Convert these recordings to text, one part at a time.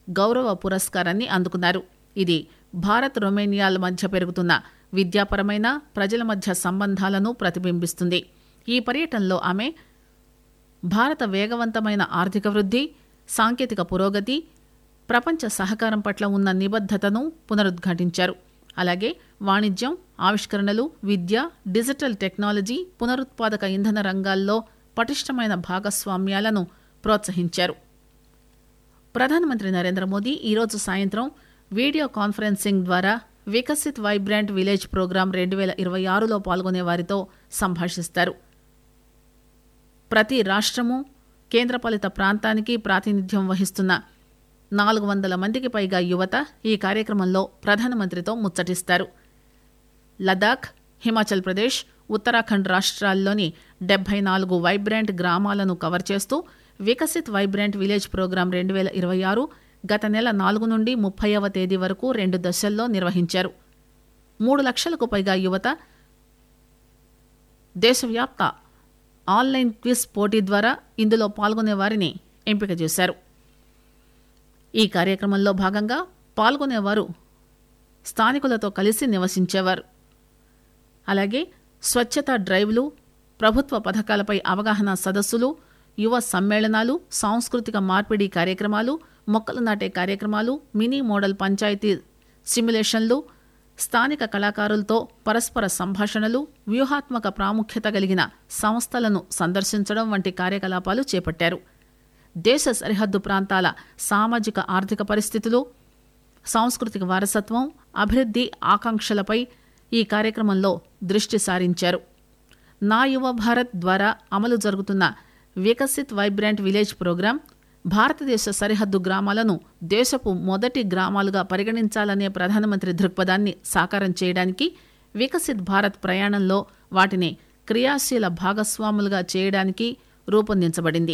గౌరవ పురస్కారాన్ని అందుకున్నారు ఇది భారత్ రొమేనియాల మధ్య పెరుగుతున్న విద్యాపరమైన ప్రజల మధ్య సంబంధాలను ప్రతిబింబిస్తుంది ఈ పర్యటనలో ఆమె భారత వేగవంతమైన ఆర్థిక వృద్ధి సాంకేతిక పురోగతి ప్రపంచ సహకారం పట్ల ఉన్న నిబద్దతను పునరుద్ఘాటించారు అలాగే వాణిజ్యం ఆవిష్కరణలు విద్య డిజిటల్ టెక్నాలజీ పునరుత్పాదక ఇంధన రంగాల్లో పటిష్టమైన భాగస్వామ్యాలను ప్రోత్సహించారు ప్రధానమంత్రి నరేంద్ర మోదీ ఈరోజు సాయంత్రం వీడియో కాన్ఫరెన్సింగ్ ద్వారా వికసిత్ వైబ్రాంట్ విలేజ్ ప్రోగ్రాం రెండు వేల ఇరవై ఆరులో పాల్గొనే వారితో సంభాషిస్తారు ప్రతి రాష్ట్రము కేంద్రపాలిత ప్రాంతానికి ప్రాతినిధ్యం వహిస్తున్న నాలుగు వందల మందికి పైగా యువత ఈ కార్యక్రమంలో ప్రధానమంత్రితో ముచ్చటిస్తారు లదాఖ్ హిమాచల్ ప్రదేశ్ ఉత్తరాఖండ్ రాష్ట్రాల్లోని డెబ్బై నాలుగు వైబ్రాంట్ గ్రామాలను కవర్ చేస్తూ వికసిత్ వైబ్రాంట్ విలేజ్ ప్రోగ్రాం రెండు వేల ఇరవై ఆరు గత నెల నాలుగు నుండి ముప్పైవ తేదీ వరకు రెండు దశల్లో నిర్వహించారు మూడు లక్షలకు పైగా యువత దేశవ్యాప్త ఆన్లైన్ క్విజ్ పోటీ ద్వారా ఇందులో పాల్గొనే వారిని ఎంపిక చేశారు ఈ కార్యక్రమంలో భాగంగా పాల్గొనేవారు స్థానికులతో కలిసి నివసించేవారు అలాగే స్వచ్ఛతా డ్రైవ్లు ప్రభుత్వ పథకాలపై అవగాహన సదస్సులు యువ సమ్మేళనాలు సాంస్కృతిక మార్పిడి కార్యక్రమాలు మొక్కలు నాటే కార్యక్రమాలు మినీ మోడల్ పంచాయతీ సిమ్యులేషన్లు స్థానిక కళాకారులతో పరస్పర సంభాషణలు వ్యూహాత్మక ప్రాముఖ్యత కలిగిన సంస్థలను సందర్శించడం వంటి కార్యకలాపాలు చేపట్టారు దేశ సరిహద్దు ప్రాంతాల సామాజిక ఆర్థిక పరిస్థితులు సాంస్కృతిక వారసత్వం అభివృద్ధి ఆకాంక్షలపై ఈ కార్యక్రమంలో దృష్టి సారించారు నా యువ భారత్ ద్వారా అమలు జరుగుతున్న వికసిత్ వైబ్రాంట్ విలేజ్ ప్రోగ్రాం భారతదేశ సరిహద్దు గ్రామాలను దేశపు మొదటి గ్రామాలుగా పరిగణించాలనే ప్రధానమంత్రి దృక్పథాన్ని సాకారం చేయడానికి వికసిత్ భారత్ ప్రయాణంలో వాటిని క్రియాశీల భాగస్వాములుగా చేయడానికి రూపొందించబడింది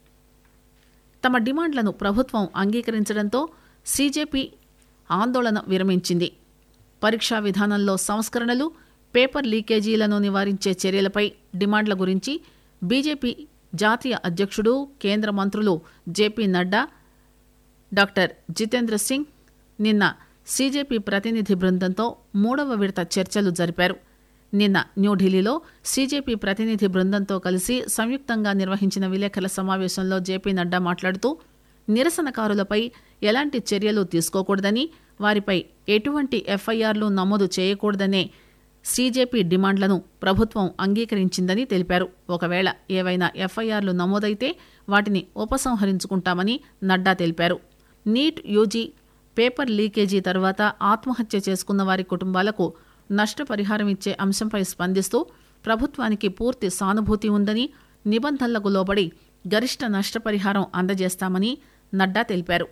తమ డిమాండ్లను ప్రభుత్వం అంగీకరించడంతో సీజేపీ ఆందోళన విరమించింది పరీక్షా విధానంలో సంస్కరణలు పేపర్ లీకేజీలను నివారించే చర్యలపై డిమాండ్ల గురించి బీజేపీ జాతీయ అధ్యక్షుడు కేంద్ర మంత్రులు జేపీ నడ్డా డాక్టర్ జితేంద్ర సింగ్ నిన్న సీజేపీ ప్రతినిధి బృందంతో మూడవ విడత చర్చలు జరిపారు నిన్న న్యూఢిల్లీలో సీజేపీ ప్రతినిధి బృందంతో కలిసి సంయుక్తంగా నిర్వహించిన విలేకరుల సమావేశంలో జేపీ నడ్డా మాట్లాడుతూ నిరసనకారులపై ఎలాంటి చర్యలు తీసుకోకూడదని వారిపై ఎటువంటి ఎఫ్ఐఆర్లు నమోదు చేయకూడదనే సీజేపీ డిమాండ్లను ప్రభుత్వం అంగీకరించిందని తెలిపారు ఒకవేళ ఏవైనా ఎఫ్ఐఆర్లు నమోదైతే వాటిని ఉపసంహరించుకుంటామని నడ్డా తెలిపారు నీట్ యూజీ పేపర్ లీకేజీ తర్వాత ఆత్మహత్య చేసుకున్న వారి కుటుంబాలకు నష్టపరిహారం ఇచ్చే అంశంపై స్పందిస్తూ ప్రభుత్వానికి పూర్తి సానుభూతి ఉందని నిబంధనలకు లోబడి గరిష్ట నష్టపరిహారం అందజేస్తామని నడ్డా తెలిపారు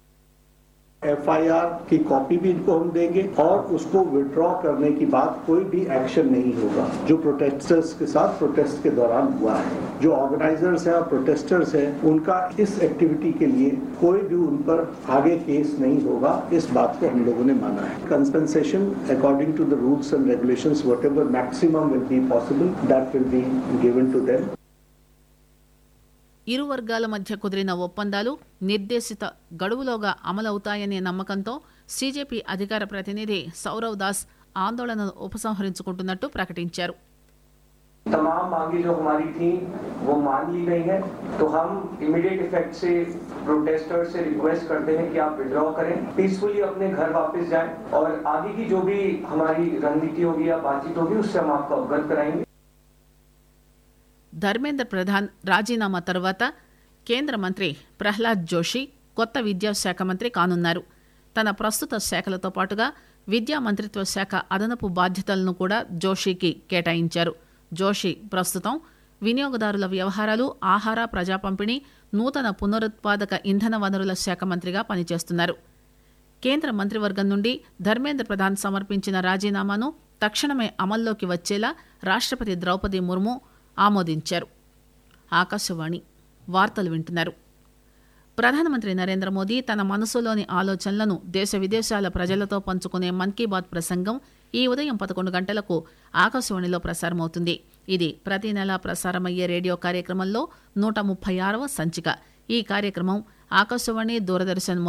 एफआईआर की कॉपी भी इनको हम देंगे और उसको विड्रॉ करने की बात कोई भी एक्शन नहीं होगा जो प्रोटेस्टर्स के साथ प्रोटेस्ट के दौरान हुआ है जो ऑर्गेनाइजर्स हैं और प्रोटेस्टर्स हैं उनका इस एक्टिविटी के लिए कोई भी उन पर आगे केस नहीं होगा इस बात को हम लोगों ने माना है compensation according to the rules and regulations whatever maximum will be possible that will be given to them ఇరు వర్గాల మధ్య కుదిరిన ఒప్పందాలు నిర్దేశిత గడువులోగా అమలవుతాయనే నమ్మకంతో సీజేపీ అధికార ప్రతినిధి సౌరవ్ దాస్ ఆందోళనను ఉపసంహరించుకుంటున్నట్టు ప్రకటించారు तमाम मांगे जो हमारी थी वो मान ली गई हैं तो हम इमीडिएट इफेक्ट से प्रोटेस्टर्स से रिक्वेस्ट करते हैं कि आप विड्रॉ करें पीसफुली अपने घर वापस जाएं और आगे की जो भी हमारी रणनीति होगी या बातचीत होगी उससे हम आपको अवगत कराएंगे ధర్మేంద్ర ప్రధాన్ రాజీనామా తర్వాత కేంద్ర మంత్రి ప్రహ్లాద్ జోషి కొత్త విద్యాశాఖ మంత్రి కానున్నారు తన ప్రస్తుత శాఖలతో పాటుగా విద్యా మంత్రిత్వ శాఖ అదనపు బాధ్యతలను కూడా జోషికి కేటాయించారు జోషి ప్రస్తుతం వినియోగదారుల వ్యవహారాలు ఆహార ప్రజా పంపిణీ నూతన పునరుత్పాదక ఇంధన వనరుల శాఖ మంత్రిగా పనిచేస్తున్నారు కేంద్ర మంత్రివర్గం నుండి ధర్మేంద్ర ప్రధాన్ సమర్పించిన రాజీనామాను తక్షణమే అమల్లోకి వచ్చేలా రాష్ట్రపతి ద్రౌపది ముర్ము ఆమోదించారు ఆకాశవాణి వార్తలు వింటున్నారు ప్రధానమంత్రి నరేంద్ర మోదీ తన మనసులోని ఆలోచనలను దేశ విదేశాల ప్రజలతో పంచుకునే మన్ కీ బాత్ ప్రసంగం ఈ ఉదయం పదకొండు గంటలకు ఆకాశవాణిలో ప్రసారమవుతుంది ఇది ప్రతి నెలా ప్రసారమయ్యే రేడియో కార్యక్రమంలో నూట ముప్పై ఆరవ సంచిక ఈ కార్యక్రమం ఆకాశవాణి దూరదర్శన్